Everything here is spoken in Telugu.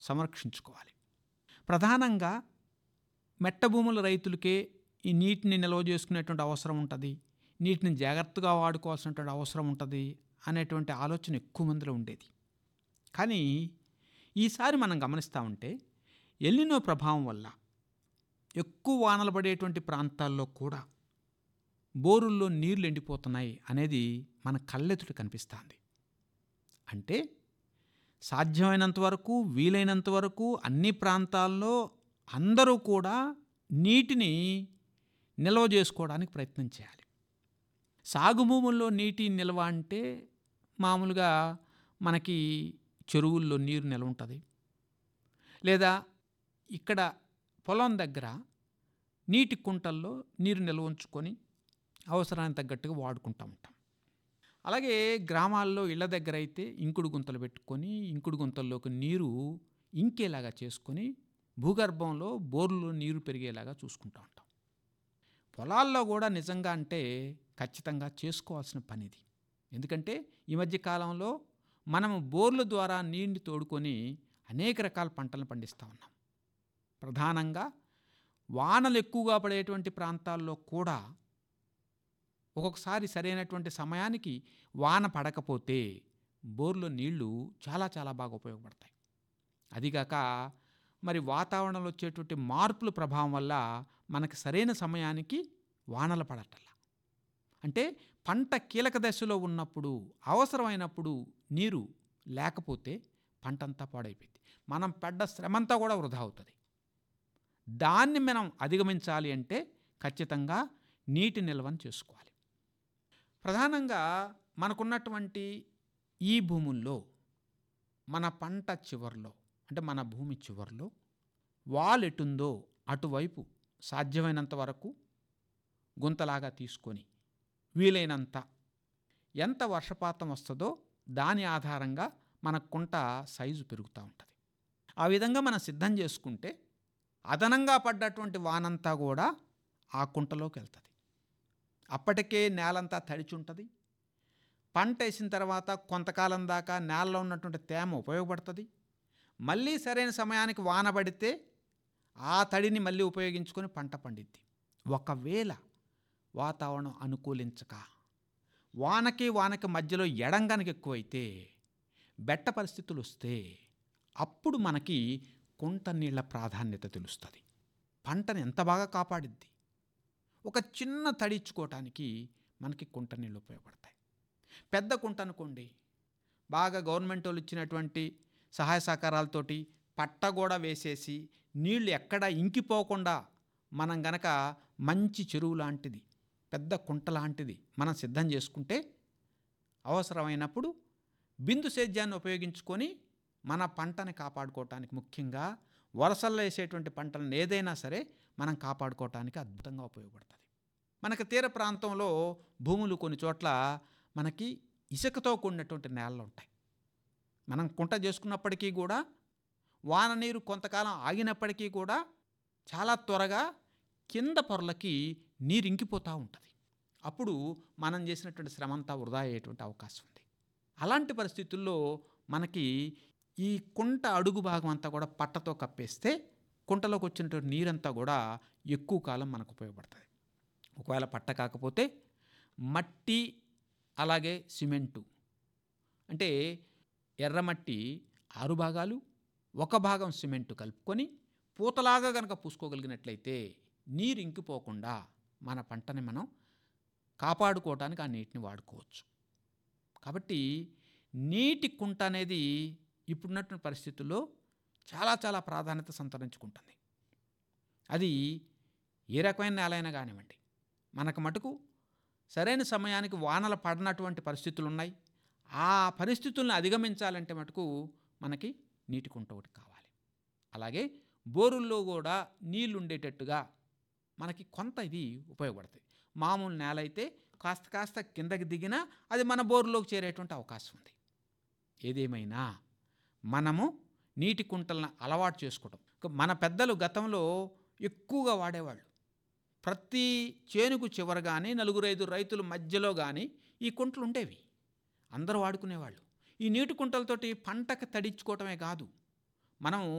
సంరక్షించుకోవాలి ప్రధానంగా మెట్ట భూముల రైతులకే ఈ నీటిని నిల్వ చేసుకునేటువంటి అవసరం ఉంటుంది నీటిని జాగ్రత్తగా వాడుకోవాల్సినటువంటి అవసరం ఉంటుంది అనేటువంటి ఆలోచన ఎక్కువ మందిలో ఉండేది కానీ ఈసారి మనం గమనిస్తూ ఉంటే ఎల్లినో ప్రభావం వల్ల ఎక్కువ వానలు పడేటువంటి ప్రాంతాల్లో కూడా బోరుల్లో నీళ్లు ఎండిపోతున్నాయి అనేది మన కళ్ళెదుట కనిపిస్తుంది అంటే సాధ్యమైనంత వరకు వీలైనంత వరకు అన్ని ప్రాంతాల్లో అందరూ కూడా నీటిని నిల్వ చేసుకోవడానికి ప్రయత్నం చేయాలి సాగు భూముల్లో నీటి నిల్వ అంటే మామూలుగా మనకి చెరువుల్లో నీరు నిల్వ ఉంటుంది లేదా ఇక్కడ పొలం దగ్గర నీటి కుంటల్లో నీరు నిల్వ ఉంచుకొని అవసరానికి తగ్గట్టుగా వాడుకుంటూ ఉంటాం అలాగే గ్రామాల్లో ఇళ్ళ దగ్గర అయితే ఇంకుడు గుంతలు పెట్టుకొని ఇంకుడు గుంతల్లోకి నీరు ఇంకేలాగా చేసుకొని భూగర్భంలో బోర్లో నీరు పెరిగేలాగా చూసుకుంటూ ఉంటాం పొలాల్లో కూడా నిజంగా అంటే ఖచ్చితంగా చేసుకోవాల్సిన పని ఇది ఎందుకంటే ఈ మధ్య కాలంలో మనము బోర్ల ద్వారా నీటిని తోడుకొని అనేక రకాల పంటలను పండిస్తూ ఉన్నాం ప్రధానంగా వానలు ఎక్కువగా పడేటువంటి ప్రాంతాల్లో కూడా ఒక్కొక్కసారి సరైనటువంటి సమయానికి వాన పడకపోతే బోర్లో నీళ్లు చాలా చాలా బాగా ఉపయోగపడతాయి అదిగాక మరి వాతావరణంలో వచ్చేటువంటి మార్పుల ప్రభావం వల్ల మనకి సరైన సమయానికి వానలు పడటల్లా అంటే పంట కీలక దశలో ఉన్నప్పుడు అవసరమైనప్పుడు నీరు లేకపోతే పంటంతా పాడైపోయింది మనం పడ్డ శ్రమంతా కూడా వృధా అవుతుంది దాన్ని మనం అధిగమించాలి అంటే ఖచ్చితంగా నీటి నిల్వను చేసుకోవాలి ప్రధానంగా మనకున్నటువంటి ఈ భూముల్లో మన పంట చివర్లో అంటే మన భూమి చివర్లో వాల్ ఎటుందో అటువైపు సాధ్యమైనంత వరకు గుంతలాగా తీసుకొని వీలైనంత ఎంత వర్షపాతం వస్తుందో దాని ఆధారంగా మన కుంట సైజు పెరుగుతూ ఉంటుంది ఆ విధంగా మనం సిద్ధం చేసుకుంటే అదనంగా పడ్డటువంటి వానంతా కూడా ఆ కుంటలోకి వెళ్తుంది అప్పటికే నేలంతా తడిచి ఉంటుంది పంట వేసిన తర్వాత కొంతకాలం దాకా నేలలో ఉన్నటువంటి తేమ ఉపయోగపడుతుంది మళ్ళీ సరైన సమయానికి వాన పడితే ఆ తడిని మళ్ళీ ఉపయోగించుకొని పంట పండిద్ది ఒకవేళ వాతావరణం అనుకూలించక వానకి వానకి మధ్యలో ఎడంగానికి ఎక్కువైతే బెట్ట పరిస్థితులు వస్తే అప్పుడు మనకి కుంట నీళ్ల ప్రాధాన్యత తెలుస్తుంది పంటను ఎంత బాగా కాపాడిద్ది ఒక చిన్న తడిచ్చుకోవటానికి మనకి కుంట నీళ్ళు ఉపయోగపడతాయి పెద్ద కుంట అనుకోండి బాగా గవర్నమెంట్ వాళ్ళు ఇచ్చినటువంటి సహాయ సహకారాలతోటి పట్ట కూడా వేసేసి నీళ్లు ఎక్కడ ఇంకిపోకుండా మనం గనక మంచి చెరువు లాంటిది పెద్ద కుంట లాంటిది మనం సిద్ధం చేసుకుంటే అవసరమైనప్పుడు బిందు సేద్యాన్ని ఉపయోగించుకొని మన పంటని కాపాడుకోవటానికి ముఖ్యంగా వరసల్లో వేసేటువంటి పంటలను ఏదైనా సరే మనం కాపాడుకోవటానికి అద్భుతంగా ఉపయోగపడుతుంది మనకి తీర ప్రాంతంలో భూములు కొన్ని చోట్ల మనకి ఇసుకతో కూడినటువంటి నేలలు ఉంటాయి మనం కుంట చేసుకున్నప్పటికీ కూడా వాన నీరు కొంతకాలం ఆగినప్పటికీ కూడా చాలా త్వరగా కింద పొరలకి నీరు ఇంకిపోతూ ఉంటుంది అప్పుడు మనం చేసినటువంటి శ్రమంతా వృధా అయ్యేటువంటి అవకాశం ఉంది అలాంటి పరిస్థితుల్లో మనకి ఈ కుంట అడుగు భాగం అంతా కూడా పట్టతో కప్పేస్తే కుంటలోకి వచ్చినటువంటి నీరంతా కూడా ఎక్కువ కాలం మనకు ఉపయోగపడుతుంది ఒకవేళ పట్ట కాకపోతే మట్టి అలాగే సిమెంటు అంటే ఎర్రమట్టి ఆరు భాగాలు ఒక భాగం సిమెంటు కలుపుకొని పూతలాగా కనుక పూసుకోగలిగినట్లయితే నీరు ఇంకిపోకుండా మన పంటని మనం కాపాడుకోవటానికి ఆ నీటిని వాడుకోవచ్చు కాబట్టి నీటి కుంట అనేది ఇప్పుడున్నటువంటి పరిస్థితుల్లో చాలా చాలా ప్రాధాన్యత సంతరించుకుంటుంది అది ఏ రకమైన నేల అయినా కానివ్వండి మనకు మటుకు సరైన సమయానికి వానలు పడినటువంటి పరిస్థితులు ఉన్నాయి ఆ పరిస్థితులను అధిగమించాలంటే మటుకు మనకి నీటి కుంట ఒకటి కావాలి అలాగే బోరుల్లో కూడా నీళ్లు ఉండేటట్టుగా మనకి కొంత ఇది ఉపయోగపడుతుంది మామూలు నేల అయితే కాస్త కాస్త కిందకి దిగినా అది మన బోరులోకి చేరేటువంటి అవకాశం ఉంది ఏదేమైనా మనము నీటి కుంటలను అలవాటు చేసుకోవటం మన పెద్దలు గతంలో ఎక్కువగా వాడేవాళ్ళు ప్రతి చేనుకు చివర కానీ నలుగురు ఐదు రైతుల మధ్యలో కానీ ఈ కుంటలు ఉండేవి అందరూ వాడుకునేవాళ్ళు ఈ నీటి కుంటలతోటి పంటకు తడించుకోవటమే కాదు మనం